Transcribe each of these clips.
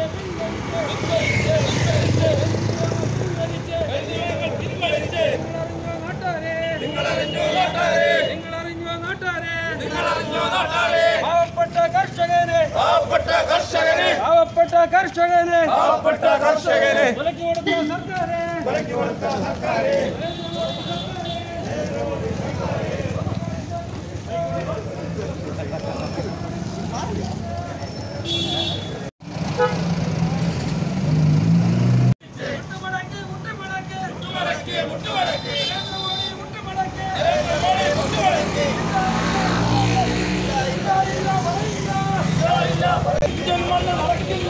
പാവപ്പെട്ട കർഷകനെ പാവപ്പെട്ട കർഷകനെ പാവപ്പെട്ട കർഷകനെ പാവപ്പെട്ട കർഷകനെ വിലക്ക് കൊടുത്ത സർക്കാരെ മുട്ടുമടക്ക്, മുട്ടുമടക്ക്. നരേന്ദ്ര മോദി മുട്ടുമടക്ക്. ഇല്ല, ഇല്ല, പറയില്ല. ഇന്ത്യൻ മണ്ണ് നടക്കില്ല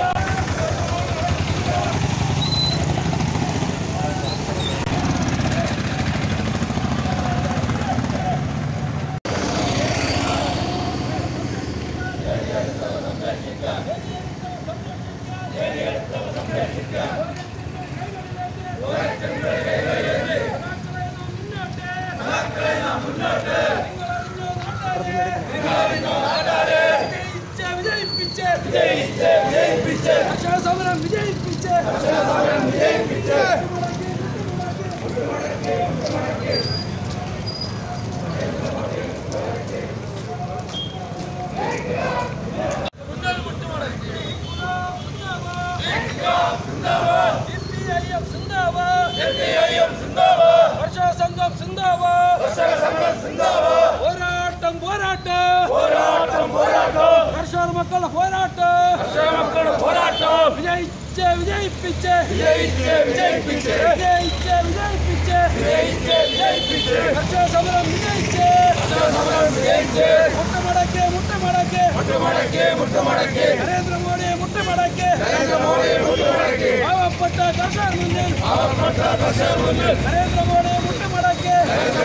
സമരം വിജയിപ്പിച്ച് കർഷക സംഘം സിന്ദാബാദ് പോരാട്ടം പോരാട്ടം കർഷക മക്കളുടെ പോരാട്ടം വിജയിച്ച് വിജയിപ്പിച്ച് വിജയിച്ച് വിജയിപ്പിച്ച് കർഷക സമരം വിജയിച്ച് മുട്ടമടക്ക് മുട്ടമടക്ക് നരേന്ദ്രമോദി മുട്ടമടക്ക് പാവപ്പെട്ട കർഷകർ മുന്നിൽ നരേന്ദ്രമോദി മുട്ടമടക്ക്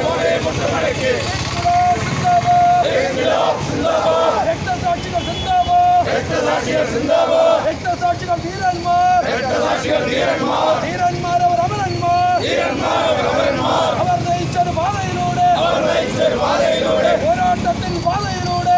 രക്തസാക്ഷികൾ സിന്ദാബാദ് രക്തസാക്ഷികൾ ധീരന്മാർ ധീരന്മാർ അവർ അമരന്മാർ അവർ നയിച്ചൊരു പാതയിലൂടെ പോരാട്ടത്തിൻ പാതയിലൂടെ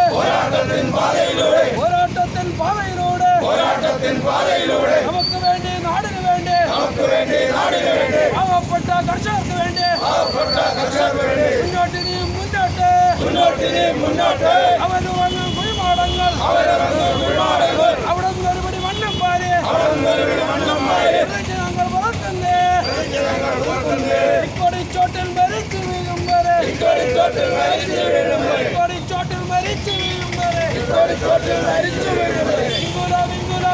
പോരാട്ടത്തിൻ പാതയിലൂടെ നമുക്ക് വേണ്ടി നാടിന് വേണ്ടി പാവപ്പെട്ട കർഷകർക്ക് വേണ്ടി മുന്നോട്ട് നീ മുന്നോട്ട് അവന് വന്ന കുഴിമാടങ്ങൾ അവിടെ നിന്ന് ഒരുപടി മണ്ണും പാല് ഇറങ്ങി ഞങ്ങൾ വളർത്തുന്നേ ഇക്കൊടിച്ചോട്ടിൽ മരിച്ചു വീഴും വരെ ഇക്കൊടിച്ചോട്ടിൽ മരിച്ചു വീഴും വരെ വിങ്കുല വിങ്കുല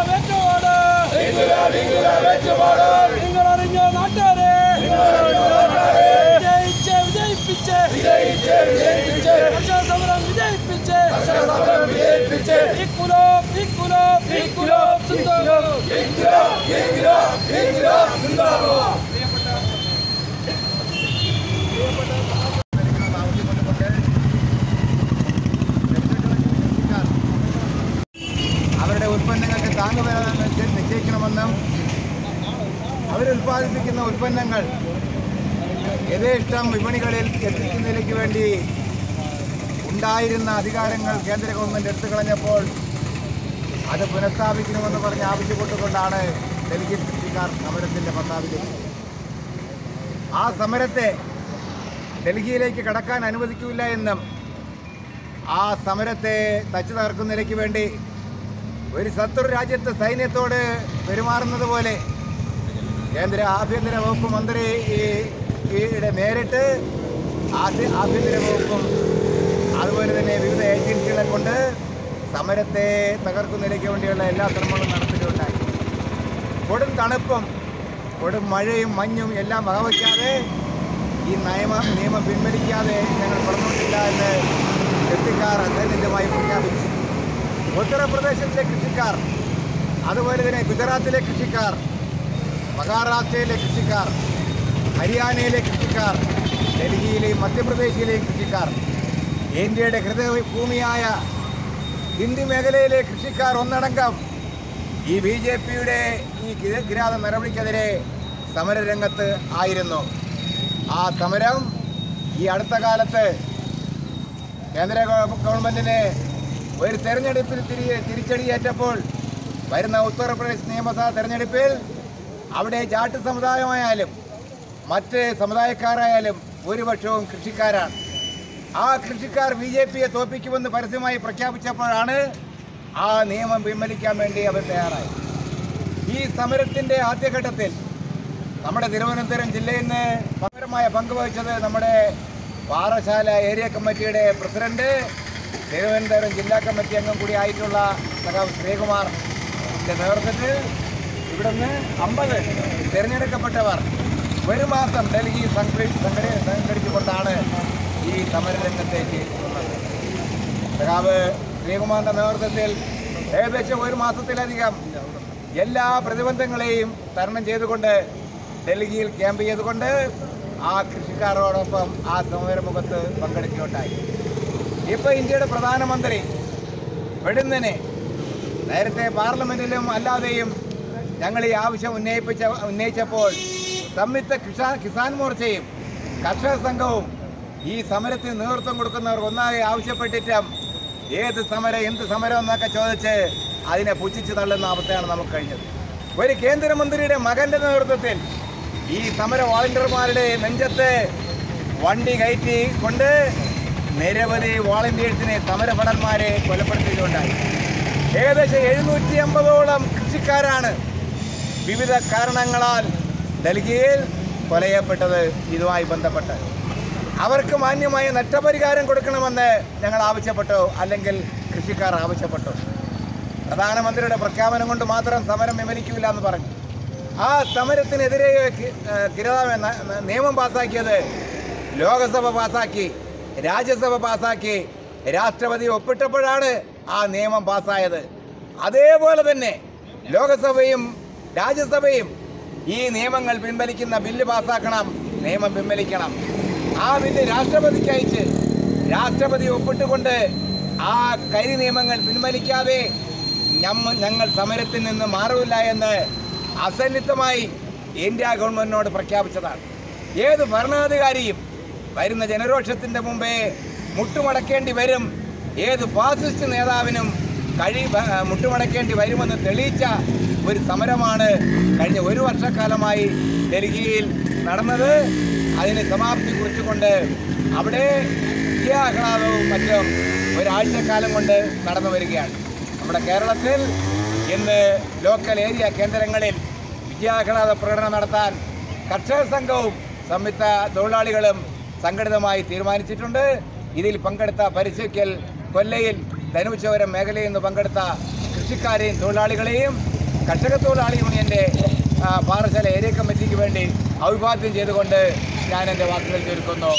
വെച്ചോട് നിങ്ങൾ അറിഞ്ഞ നാട്ടുകാരെ വിജയിച്ച് വിജയിപ്പിച്ച് കർഷക സമരം വിജയിപ്പിച്ച് ഇക്കുലോ ഇക്കുലോ ഇക്കുലോ അവരുടെ ഉൽപ്പന്നങ്ങൾക്ക് താങ്ങുവില നിശ്ച- നിശ്ചയിക്കണമെന്നും അവരുൽപ്പാദിപ്പിക്കുന്ന ഉൽപ്പന്നങ്ങൾ യഥേഷ്ടം വിപണികളിൽ എത്തിക്കുന്നതിലേക്ക് വേണ്ടി ഉണ്ടായിരുന്ന അധികാരങ്ങൾ കേന്ദ്ര ഗവൺമെൻറ് എടുത്തു കളഞ്ഞപ്പോൾ അത് പുനഃസ്ഥാപിക്കണമെന്ന് പറഞ്ഞ് ആവശ്യപ്പെട്ടുകൊണ്ടാണ് ഡൽഹി കൃഷിക്കാർ സമരത്തിൻ്റെ പത്താവിലേക്ക് ആ സമരത്തെ ഡൽഹിയിലേക്ക് കടക്കാൻ അനുവദിക്കില്ല എന്നും ആ സമരത്തെ തച്ചു തകർക്കുന്നതിലേക്ക് വേണ്ടി ഒരു ശത്രു രാജ്യത്തെ സൈന്യത്തോട് പെരുമാറുന്നത് പോലെ കേന്ദ്ര ആഭ്യന്തര വകുപ്പ് മന്ത്രി ഈ- ഈയിടെ നേരിട്ട് ആഭ്യ- ആഭ്യന്തര വകുപ്പും അതുപോലെ തന്നെ വിവിധ ഏജൻസികളെ കൊണ്ട് സമരത്തെ തകർക്കുന്നതിലേക്ക് വേണ്ടിയുള്ള എല്ലാ ശ്രമങ്ങളും നടത്തുകയുണ്ടായി കൊടും തണുപ്പും കൊടും മഴയും മഞ്ഞും എല്ലാം വകവയ്ക്കാതെ ഈ നിയമ നിയമം പിൻവലിക്കാതെ ഞങ്ങൾ പറഞ്ഞിട്ടില്ല എന്ന് കൃഷിക്കാർ അസൈന്യമായി പ്രഖ്യാപിച്ചു ഉത്തർപ്രദേശിലെ കൃഷിക്കാർ അതുപോലെ തന്നെ ഗുജറാത്തിലെ കൃഷിക്കാർ മഹാരാഷ്ട്രയിലെ കൃഷിക്കാർ ഹരിയാനയിലെ കൃഷിക്കാർ ഡൽഹിയിലെയും മധ്യപ്രദേശിലെയും കൃഷിക്കാർ ഇന്ത്യയുടെ ഹൃദയഭൂമിയായ ഹിന്ദി മേഖലയിലെ കൃഷിക്കാർ ഒന്നടങ്കം ഈ ബി ജെ പിയുടെ ഈ കിരാത നടപടിക്കെതിരെ സമരരംഗത്ത് ആയിരുന്നു ആ സമരം ഈ അടുത്ത കാലത്ത് കേന്ദ്ര ഗവ- ഗവൺമെന്റിന് ഒരു തെരഞ്ഞെടുപ്പിൽ തിരി തിരിച്ചടിയേറ്റപ്പോൾ വരുന്ന ഉത്തർപ്രദേശ് നിയമസഭാ തെരഞ്ഞെടുപ്പിൽ അവിടെ ജാട്ട് സമുദായമായാലും മറ്റ് സമുദായക്കാരായാലും ഭൂരിപക്ഷവും കൃഷിക്കാരാണ് ആ കൃഷിക്കാർ ബി ജെ പിയെ തോൽപ്പിക്കുമെന്ന് പരസ്യമായി പ്രഖ്യാപിച്ചപ്പോഴാണ് ആ നിയമം പിൻവലിക്കാൻ വേണ്ടി അവർ തയ്യാറായി ഈ സമരത്തിൻ്റെ ആദ്യഘട്ടത്തിൽ നമ്മുടെ തിരുവനന്തപുരം ജില്ലയിൽ നിന്ന് പകരമായ പങ്ക് വഹിച്ചത് നമ്മുടെ Parassala area committee president Thiruvananthapuram ജില്ലാ കമ്മിറ്റി അംഗം കൂടി ആയിട്ടുള്ള സഖാവ് ശ്രീകുമാർ നേതൃത്വത്തിൽ ഇവിടുന്ന് അമ്പത് തിരഞ്ഞെടുക്കപ്പെട്ടവർ ഒരു മാസം ഡൽഹി സംഘടി സംഘടി സംഘടിച്ചുകൊണ്ടാണ് ഈ സമരരംഗത്തേക്ക് വന്നത് സഖാവ് ശ്രീകുമാറിന്റെ നേതൃത്വത്തിൽ ഏകദേശം ഒരു മാസത്തിലധികം എല്ലാ പ്രതിബന്ധങ്ങളെയും തരണം ചെയ്തുകൊണ്ട് ഡൽഹിയിൽ ക്യാമ്പ് ചെയ്തുകൊണ്ട് ആ കൃഷിക്കാരോടൊപ്പം ആ സമരമുഖത്ത് പങ്കെടുക്കുകയുണ്ടായി ഇപ്പോൾ ഇന്ത്യയുടെ പ്രധാനമന്ത്രി വെടുന്നനെ നേരത്തെ പാർലമെന്റിലും അല്ലാതെയും ഞങ്ങൾ ഈ ആവശ്യം ഉന്നയിപ്പിച്ച ഉന്നയിച്ചപ്പോൾ സംയുക്ത കിസാൻ കിസാൻ മോർച്ചയും കർഷക സംഘവും ഈ സമരത്തിന് നേതൃത്വം കൊടുക്കുന്നവർ ഒന്നാകെ ആവശ്യപ്പെട്ടിട്ടും ഏത് സമരം എന്ത് സമരം എന്നൊക്കെ ചോദിച്ച് അതിനെ പുച്ഛിച്ച് തള്ളുന്ന അവസ്ഥയാണ് നമുക്ക് കഴിഞ്ഞത് ഒരു കേന്ദ്രമന്ത്രിയുടെ മകന്റെ നേതൃത്വത്തിൽ ഈ സമര വോളണ്ടിയർമാരുടെ നെഞ്ചത്ത് വണ്ടി കയറ്റി കൊണ്ട് നിരവധി വോളണ്ടിയേഴ്സിനെ സമരഭടന്മാരെ കൊലപ്പെടുത്തിയിട്ടുണ്ടായി ഏകദേശം എഴുന്നൂറ്റി അമ്പതോളം കൃഷിക്കാരാണ് വിവിധ കാരണങ്ങളാൽ ഡൽഹിയിൽ കൊലയപ്പെട്ടത് ഇതുമായി ബന്ധപ്പെട്ട് അവർക്ക് മാന്യമായ നഷ്ടപരിഹാരം കൊടുക്കണമെന്ന് ഞങ്ങൾ ആവശ്യപ്പെട്ടു അല്ലെങ്കിൽ കൃഷിക്കാർ ആവശ്യപ്പെട്ടു പ്രധാനമന്ത്രിയുടെ പ്രഖ്യാപനം കൊണ്ട് മാത്രം സമരം വിമലിക്കില്ല എന്ന് പറഞ്ഞു ആ സമരത്തിനെതിരെ കി- ഏഹ് കിരതാ ന- ന- നിയമം പാസാക്കിയത് ലോകസഭ പാസാക്കി രാജ്യസഭ പാസാക്കി രാഷ്ട്രപതി ഒപ്പിട്ടപ്പോഴാണ് ആ നിയമം പാസ്സായത് അതേപോലെ തന്നെ ലോകസഭയും രാജ്യസഭയും ഈ നിയമങ്ങൾ പിൻവലിക്കുന്ന ബില്ല് പാസ്സാക്കണം നിയമം പിൻവലിക്കണം ആ ബില്ല് രാഷ്ട്രപതിക്ക് അയച്ച് രാഷ്ട്രപതി ഒപ്പിട്ടുകൊണ്ട് ആ കരി നിയമങ്ങൾ പിൻവലിക്കാതെ ഞമ്മ ഞങ്ങൾ സമരത്തിൽ നിന്ന് മാറില്ല എന്ന് അസന്നിഗ്ധമായി ഇന്ത്യ ഗവൺമെന്റിനോട് പ്രഖ്യാപിച്ചതാണ് ഏത് ഭരണാധികാരിയും വരുന്ന ജനരോഷത്തിന്റെ മുമ്പേ മുട്ടുമടക്കേണ്ടി വരും ഏത് ഫാസിസ്റ്റ് നേതാവിനും കഴി ഭ- മുട്ടുമടക്കേണ്ടി വരുമെന്ന് തെളിയിച്ച ഒരു സമരമാണ് കഴിഞ്ഞ ഒരു വർഷക്കാലമായി ഡൽഹിയിൽ നടന്നത് അതിന് സമാപ്തി കുറിച്ചുകൊണ്ട് അവിടെ വിദ്യാഹ്ലാദവും മറ്റും ഒരാഴ്ചക്കാലം കൊണ്ട് നടന്നു വരികയാണ് നമ്മുടെ കേരളത്തിൽ ഇന്ന് ലോക്കൽ ഏരിയ കേന്ദ്രങ്ങളിൽ വിദ്യാഹ്ലാദ പ്രകടനം നടത്താൻ കർഷക സംഘവും സംയുക്ത തൊഴിലാളികളും സംഘടിതമായി തീരുമാനിച്ചിട്ടുണ്ട് ഇതിൽ പങ്കെടുത്ത പരിശീലിക്കൽ കൊല്ലയിൽ ധനുച്ചവരം മേഖലയിൽ നിന്ന് പങ്കെടുത്ത കൃഷിക്കാരെയും തൊഴിലാളികളെയും കർഷക തൊഴിലാളി യൂണിയന്റെ ആ, പാറശാല ഏരിയ കമ്മിറ്റിക്ക് വേണ്ടി അഭിവാദ്യം ചെയ്തുകൊണ്ട് ഞാൻ എൻ്റെ വാക്കുകൾ ചുരുക്കുന്നു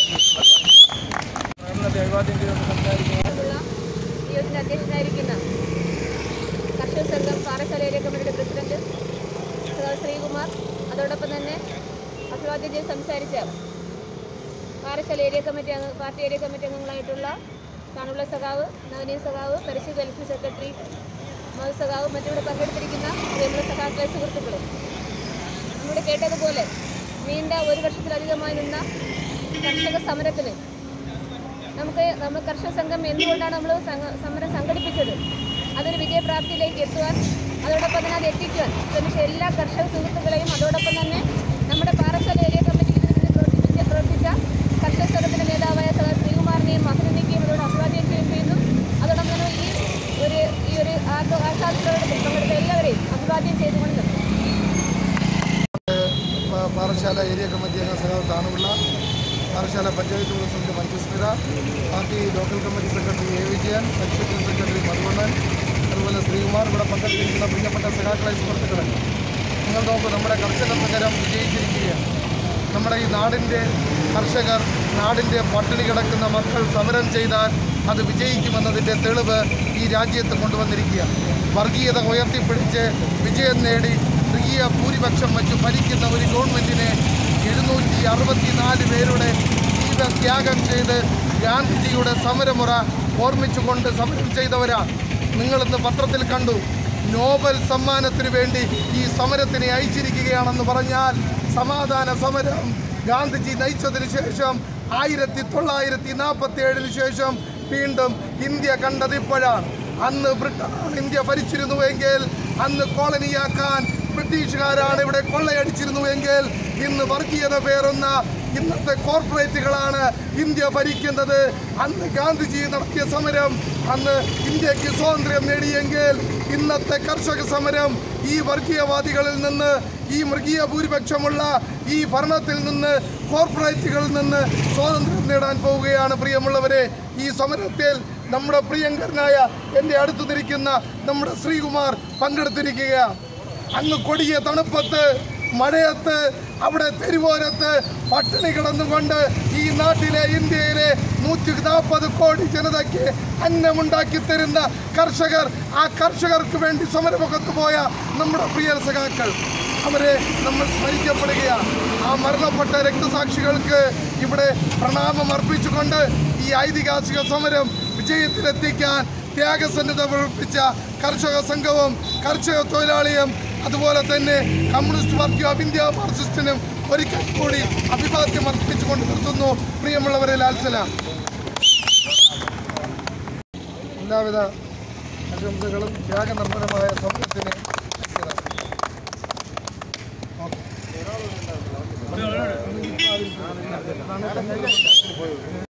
അഭിവാദ്യം ചെയ്തുകൊണ്ട് സംസാരിക്കുന്നു ഉള്ള യോഗത്തിന്റെ അധ്യക്ഷനായിരിക്കുന്ന കർഷക സംഘം പാറശാല ഏരിയ കമ്മിറ്റിയുടെ പ്രസിഡന്റ് സഖാവ് ശ്രീകുമാർ അതോടൊപ്പം തന്നെ അഭിവാദ്യം ചെയ്ത് സംസാരിച്ച പാറശാല ഏരിയ കമ്മിറ്റി അംഗ പാർട്ടി ഏരിയ കമ്മിറ്റി അംഗങ്ങളായിട്ടുള്ള കാണുള്ള സഖാവ് നവനീത് സഖാവ് പരിശുദ്ധ വെൽഫെയർ സെക്രട്ടറി മധു സഖാവ് മറ്റിവിടെ പങ്കെടുത്തിരിക്കുന്ന പ്രിയമുള്ള സഖാക്കളെ സുഹൃത്തുക്കളും നമ്മുടെ കേട്ടതുപോലെ നീണ്ട ഒരു വർഷത്തിലധികമായി നിന്ന കർഷക സമരത്തിന് നമുക്ക് നമ്മൾ കർഷക സംഘം എന്തുകൊണ്ടാണ് നമ്മൾ സംഘ- സമരം സംഘടിപ്പിച്ചത് അതൊരു വിജയപ്രാപ്തിയിലേക്ക് എത്തുവാൻ അതോടൊപ്പം തന്നെ അത് എത്തിക്കുവാൻ ശ്രമിച്ച എല്ലാ കർഷക സുഹൃത്തുക്കളെയും അതോടൊപ്പം തന്നെ നമ്മുടെ പാറശാല ഏരിയ കമ്മിറ്റിക്ക് ഇതിന് പിന്നിൽ പ്രവർത്തിച്ച പ്രവർത്തിച്ച കർഷക സംഘത്തിന്റെ നേതാവായ സദാ ശ്രീകുമാറിനെയും അഭിനന്ദിക്കുകയും അതോട് അഭിവാദ്യം ചെയ്യുകയും ചെയ്യുന്നു അതോടൊപ്പം തന്നെ ഈ ഒരു ഈ ഒരു ആഘോ- ആഘാതത്തിലൂടെ പങ്കെടുത്ത എല്ലാവരെയും അഭിവാദ്യം ചെയ്തുകൊണ്ട് പ- പാറശാല ഏരിയ കമ്മിറ്റി അംഗം സഖാവ് Thanupillai Parassala panchayat president Manjusmitha party local committee secretary A Vijayan executive secretary Madhuvannan അതുപോലെ ശ്രീകുമാർ ഇവിടെ പങ്കെടുത്തിരിക്കുന്ന പ്രിയപ്പെട്ട സഖാക്കളെ സുഹൃത്തുക്കളെ നിങ്ങൾ നോക്കൂ നമ്മുടെ കർഷക സമരം വിജയിച്ചിരിക്കുകയാണ് നമ്മുടെ ഈ നാടിൻ്റെ കർഷകർ നാടിൻ്റെ പട്ടിണി കിടക്കുന്ന മക്കൾ സമരം ചെയ്താൽ അത് വിജയിക്കുമെന്നതിൻ്റെ തെളിവ് ഈ രാജ്യത്ത് കൊണ്ടുവന്നിരിക്കുകയാണ് വർഗീയത ഉയർത്തിപ്പിടിച്ച് വിജയം നേടി മൃഗീയ ഭൂരിപക്ഷം വച്ച് ഭരിക്കുന്ന ഒരു ഗവൺമെൻറ്റിനെ എഴുന്നൂറ്റി അറുപത്തിനാല് പേരുടെ ജീവത്യാഗം ചെയ്ത് ഗാന്ധിജിയുടെ സമരമുറ ഓർമ്മിച്ചുകൊണ്ട് സമരം ചെയ്തവരാണ് നിങ്ങളിന്ന് പത്രത്തിൽ കണ്ടു നോബൽ സമ്മാനത്തിന് വേണ്ടി ഈ സമരത്തിനെ അയച്ചിരിക്കുകയാണെന്ന് പറഞ്ഞാൽ സമാധാന സമരം ഗാന്ധിജി നയിച്ചതിന് ശേഷം ആയിരത്തി തൊള്ളായിരത്തി നാൽപ്പത്തി ഏഴിന് ശേഷം വീണ്ടും ഇന്ത്യ കണ്ടത് ഇപ്പോഴാണ് അന്ന് ബ്രിട്ടനാണ് ഇന്ത്യ ഭരിച്ചിരുന്നുവെങ്കിൽ അന്ന് കോളനിയാക്കാൻ ബ്രിട്ടീഷുകാരാണ് ഇവിടെ കൊള്ളയടിച്ചിരുന്നു എങ്കിൽ ഇന്ന് വർഗീയത പേറുന്ന ഇന്നത്തെ കോർപ്പറേറ്റുകളാണ് ഇന്ത്യ ഭരിക്കുന്നത് അന്ന് ഗാന്ധിജി നടത്തിയ സമരം അന്ന് ഇന്ത്യക്ക് സ്വാതന്ത്ര്യം നേടിയെങ്കിൽ ഇന്നത്തെ കർഷക സമരം ഈ വർഗീയവാദികളിൽ നിന്ന് ഈ മൃഗീയ ഭൂരിപക്ഷമുള്ള ഈ ഭരണത്തിൽ നിന്ന് കോർപ്പറേറ്റുകളിൽ നിന്ന് സ്വാതന്ത്ര്യം നേടാൻ പോവുകയാണ് പ്രിയമുള്ളവരെ ഈ സമരത്തിൽ നമ്മുടെ പ്രിയങ്കരനായ എൻ്റെ അടുത്തു നിൽക്കുന്ന നമ്മുടെ ശ്രീകുമാർ പങ്കെടുത്തിരിക്കുകയാണ് അങ്ങ് കൊടിയ തണുപ്പത്ത് മഴയത്ത് അവിടെ തെരുവോരത്ത് പട്ടിണി കിടന്നുകൊണ്ട് ഈ നാട്ടിലെ ഇന്ത്യയിലെ നൂറ്റി നാൽപ്പത് കോടി ജനതയ്ക്ക് അന്നമുണ്ടാക്കി തരുന്ന കർഷകർ ആ കർഷകർക്ക് വേണ്ടി സമരമുഖത്ത് പോയ നമ്മുടെ പ്രിയ സഖാക്കൾ അവരെ നമ്മൾ സ്മരിക്കപ്പെടുകയാണ് ആ മരണപ്പെട്ട രക്തസാക്ഷികൾക്ക് ഇവിടെ പ്രണാമം അർപ്പിച്ചുകൊണ്ട് ഈ ഐതിഹാസിക സമരം വിജയത്തിലെത്തിക്കാൻ ത്യാഗസന്നദ്ധ പ്രവർത്തിച്ച കർഷക സംഘവും കർഷക തൊഴിലാളിയും അതുപോലെ തന്നെ കമ്മ്യൂണിസ്റ്റ് പാർട്ടി ഓഫ് ഇന്ത്യ മാർക്സിസ്റ്റിനും ഒരിക്കൽ കൂടി അഭിവാദ്യം അർപ്പിച്ചുകൊണ്ട് നിർത്തുന്നു പ്രിയമുള്ളവരെ ലാൽസലാം എല്ലാവിധ ആശംസകളും ത്യാഗനിർഭരമായ സമരത്തിന് ഓക്കെ